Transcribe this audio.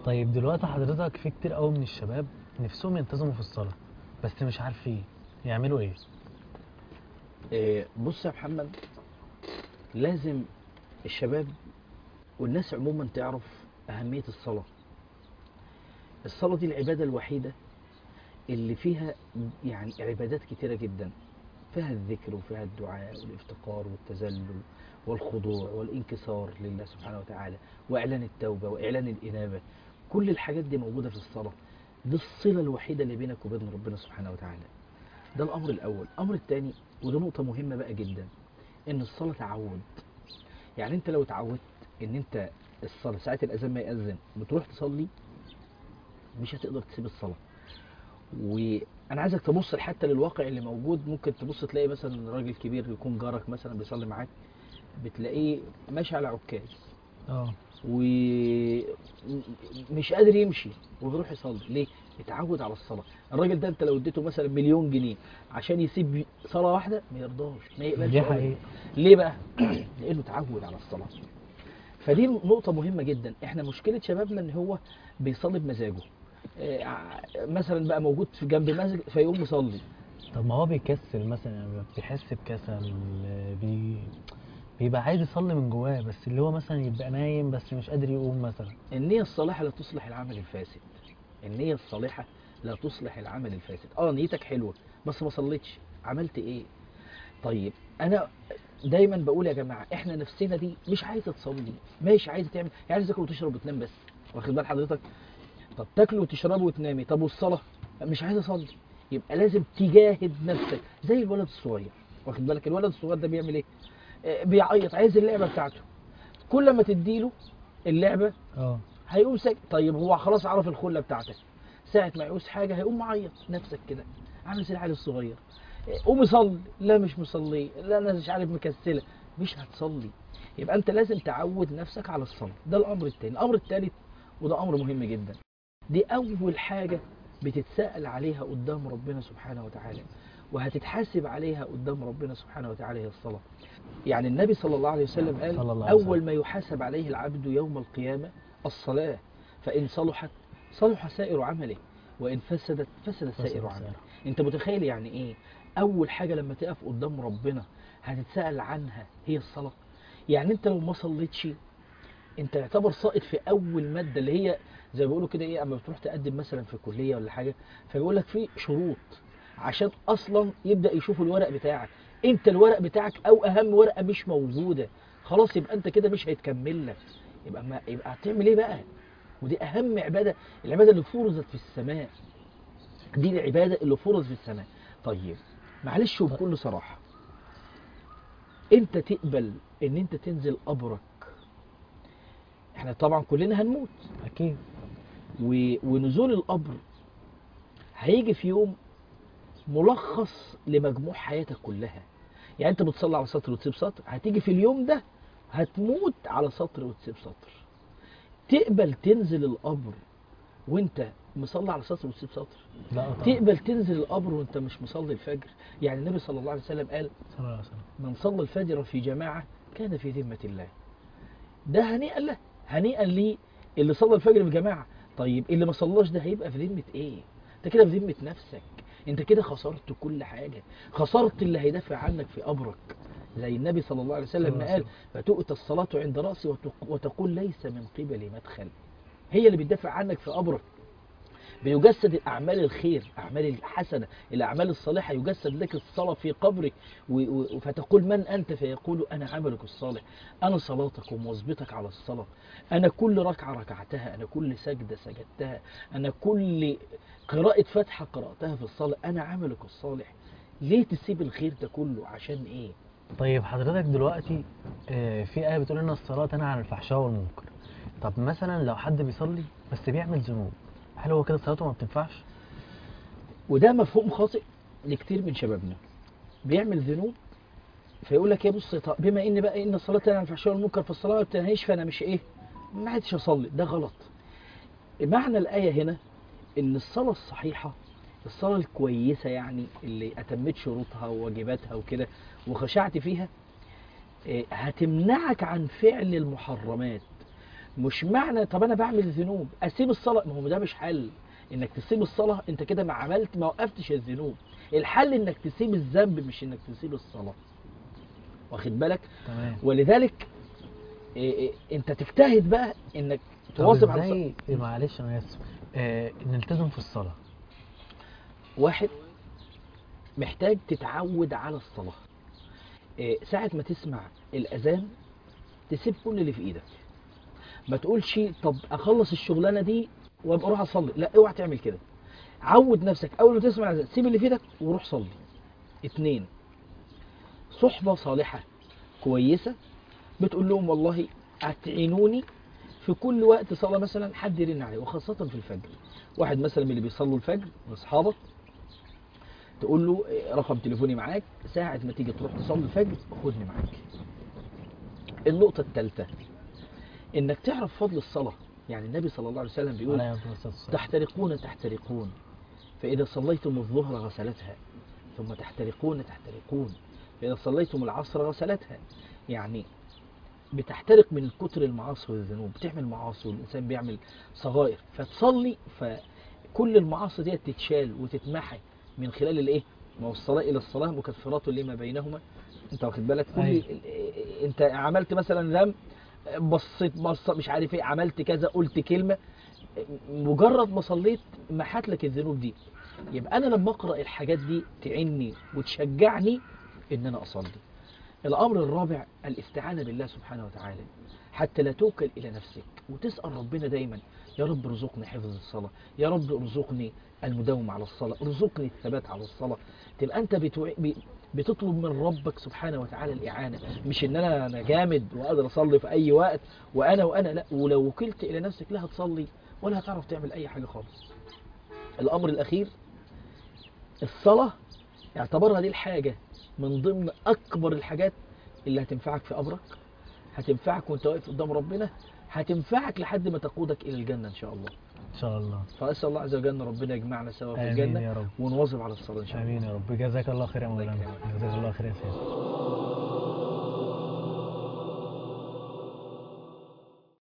طيب دلوقتي حضرتك في كتير قوي من الشباب نفسهم يلتزموا في الصلاة بس مش عارفين يعملوا ايه إيه، بص يا محمد لازم الشباب والناس عموما تعرف أهمية الصلاة الصلاة دي العبادة الوحيدة اللي فيها يعني عبادات كتيرة جدا فيها الذكر وفيها الدعاء والافتقار والتذلل والخضوع والانكسار لله سبحانه وتعالى وإعلان التوبة وإعلان الإنابة كل الحاجات دي موجودة في الصلاة دي الصلة الوحيدة اللي بينك وبين ربنا سبحانه وتعالى ده الأمر الأول الأمر الثاني وده نقطة مهمة بقى جدا إن الصلاة تعود يعني أنت لو اتعودت إن أنت الصلاة ساعة الأذان ما يأذن بتروح تصلي مش هتقدر تسيب الصلاة وأنا عايزك تبص حتى للواقع اللي موجود ممكن تبص تلاقي مثلا راجل كبير يكون جارك مثلا بيصلي معاك بتلاقيه ماشي على عكاز اه ومش قادر يمشي وبيروح يصلي ليه؟ اتعود على الصلاة الراجل ده انت لو اديته مثلا مليون جنيه عشان يسيب صلاة واحدة ما يرضاش ما يقبلش دي أبداً. حقيقة ليه بقى؟ لأنه اتعود على الصلاة فدي نقطة مهمة جدا احنا مشكلة شبابنا ان هو بيصلي بمزاجه اه، ع- مثلا بقى موجود في جنب مسجد فيقوم يصلي طب ما هو بيكسل مثلا يعني بيحس بكسل بي... بيبقى عايز يصلي من جواه بس اللي هو مثلا يبقى نايم بس مش قادر يقوم مثلا النية الصالحة لا تصلح العمل الفاسد النية الصالحة لا تصلح العمل الفاسد اه نيتك حلوة بس ما صليتش عملت ايه طيب انا دايما بقول يا جماعة احنا نفسنا دي مش عايزة تصلي مش عايزة تعمل يعني عايزة تاكل وتشرب وتنام بس واخد بال حضرتك طب تاكل وتشرب وتنامي طب والصلاة مش عايز اصلي يبقى لازم تجاهد نفسك زي الولد الصغير واخد بالك الولد الصغير ده بيعمل ايه آه، بيعيط عايز اللعبة بتاعته كل ما تديله اللعبة اه هيقوم ساكت طيب هو خلاص عرف الخله بتاعتك ساعه ما يعوز حاجه هيقوم معيط نفسك كده عامل زي العيل الصغير إيه، قوم صلي لا مش مصلي لا انا مش عارف مكسله مش هتصلي يبقى انت لازم تعود نفسك على الصلاه ده الامر الثاني الامر الثالث وده امر مهم جدا دي اول حاجه بتتساءل عليها قدام ربنا سبحانه وتعالى وهتتحاسب عليها قدام ربنا سبحانه وتعالى هي الصلاه يعني النبي صلى الله عليه وسلم قال صلى الله عليه وسلم. أول ما يحاسب عليه العبد يوم القيامة الصلاة فإن صلحت صلح سائر عمله وإن فسدت فسد سائر فسد عمله سائر. أنت متخيل يعني إيه أول حاجة لما تقف قدام ربنا هتتسأل عنها هي الصلاة يعني أنت لو ما صليتش أنت يعتبر ساقط في أول مادة اللي هي زي ما بيقولوا كده إيه أما بتروح تقدم مثلا في كلية ولا حاجة فبيقول لك في شروط عشان أصلا يبدأ يشوف الورق بتاعك أنت الورق بتاعك أو أهم ورقة مش موجودة خلاص يبقى أنت كده مش هيتكمل لك يبقى ما يبقى هتعمل إيه بقى ودي أهم عبادة العبادة اللي فرضت في السماء دي العبادة اللي فرضت في السماء طيب معلش وبكل صراحة انت تقبل ان انت تنزل قبرك احنا طبعا كلنا هنموت اكيد و... ونزول القبر هيجي في يوم ملخص لمجموع حياتك كلها يعني انت بتصلي على سطر وتسيب سطر هتيجي في اليوم ده هتموت على سطر وتسيب سطر تقبل تنزل القبر وانت مصلي على سطر وتسيب سطر لا طبعا تقبل تنزل القبر وانت مش مصلي الفجر يعني النبي صلى الله عليه وسلم قال صلى الله عليه وسلم من صلى الفجر في جماعة كان في ذمة الله ده هنيئا له هنيئا ليه اللي صلى الفجر في جماعة طيب اللي ما صلاش ده هيبقى في ذمة ايه انت كده في ذمة نفسك انت كده خسرت كل حاجة خسرت اللي هيدافع عنك في قبرك زي النبي صلى الله عليه صلى وسلم الله ما عليه قال فتؤتى الصلاة عند رأسي وتق- وتقول ليس من قبل مدخل هي اللي بتدافع عنك في قبرك بيجسد الأعمال الخير أعمال الحسنة الأعمال الصالحة يجسد لك الصلاة في قبرك و- و- فتقول من أنت فيقول أنا عملك الصالح أنا صلاتك ومواظبتك على الصلاة أنا كل ركعة ركعتها أنا كل سجدة سجدتها أنا كل قراءة فاتحة قرأتها في الصلاة أنا عملك الصالح ليه تسيب الخير ده كله عشان إيه طيب حضرتك دلوقتي آه، في آية بتقول إن الصلاة تنهى عن الفحشاء والمنكر طب مثلا لو حد بيصلي بس بيعمل ذنوب هل هو كده صلاته ما بتنفعش؟ وده مفهوم خاطئ لكتير من شبابنا بيعمل ذنوب فيقول لك يا بص طب بما ان بقى ان الصلاه تنهى عن الفحشاء والمنكر فالصلاه ما بتنهيش فانا مش ايه ما عادش اصلي ده غلط معنى الايه هنا ان الصلاه الصحيحه الصلاه الكويسه يعني اللي اتمت شروطها وواجباتها وكده وخشعت فيها إيه، هتمنعك عن فعل المحرمات مش معنى طب انا بعمل ذنوب اسيب الصلاه ما هو ده مش حل انك تسيب الصلاه انت كده ما عملت ما وقفتش الذنوب الحل انك تسيب الذنب مش انك تسيب الصلاه واخد بالك تمام ولذلك إيه إيه انت تجتهد بقى انك طب تواظب على الصلاه ازاي إيه معلش انا اسف آه نلتزم في الصلاه واحد محتاج تتعود على الصلاة إيه، ساعة ما تسمع الأذان تسيب كل اللي في إيدك ما تقولش طب أخلص الشغلانة دي وأبقى أروح أصلي لا اوعى تعمل كده عود نفسك أول ما تسمع الأذان سيب اللي في إيدك وروح صلي اتنين صحبة صالحة كويسة بتقول لهم والله هتعينوني في كل وقت صلاة مثلا حد يرن عليه وخاصة في الفجر واحد مثلا من اللي بيصلوا الفجر من أصحابك تقول له إيه، رقم تليفوني معاك ساعة ما تيجي تروح تصلي الفجر خدني معاك النقطة الثالثة انك تعرف فضل الصلاة يعني النبي صلى الله عليه وسلم بيقول عليه الصلاه والسلام تحترقون تحترقون فإذا صليتم الظهر غسلتها ثم تحترقون تحترقون فإذا صليتم العصر غسلتها يعني بتحترق من كتر المعاصي والذنوب بتعمل معاصي والإنسان بيعمل صغائر فتصلي فكل المعاصي دي تتشال وتتمحى من خلال الايه ما هو الصلاة إلى الصلاة مكفرات لما بينهما انت واخد بالك كل أيوة. انت عملت مثلا ذنب بصيت بصة مش عارف ايه عملت كذا قلت كلمة مجرد ما صليت محت لك الذنوب دي يبقى انا لما اقرا الحاجات دي تعني وتشجعني ان انا اصلي الامر الرابع الاستعانه بالله سبحانه وتعالى حتى لا توكل الى نفسك وتسال ربنا دايما يا رب ارزقني حفظ الصلاه يا رب ارزقني المداومه على الصلاه ارزقني الثبات على الصلاه تبقى انت بتوع... ب- بتطلب من ربك سبحانه وتعالى الاعانه مش ان انا انا جامد وقادر اصلي في اي وقت وانا وانا لا ولو وكلت الى نفسك لا هتصلي ولا هتعرف تعمل اي حاجه خالص الامر الاخير الصلاه اعتبرها دي الحاجه من ضمن اكبر الحاجات اللي هتنفعك في قبرك هتنفعك وانت واقف قدام ربنا هتنفعك لحد ما تقودك الى الجنه ان شاء الله ان شاء الله فاسال الله عز وجل ربنا يجمعنا سوا في امين الجنه يا رب ونواظب على الصلاه ان شاء الله امين يا رب جزاك الله خير يا الله مولانا يكرمك. جزاك الله خير يا سيدي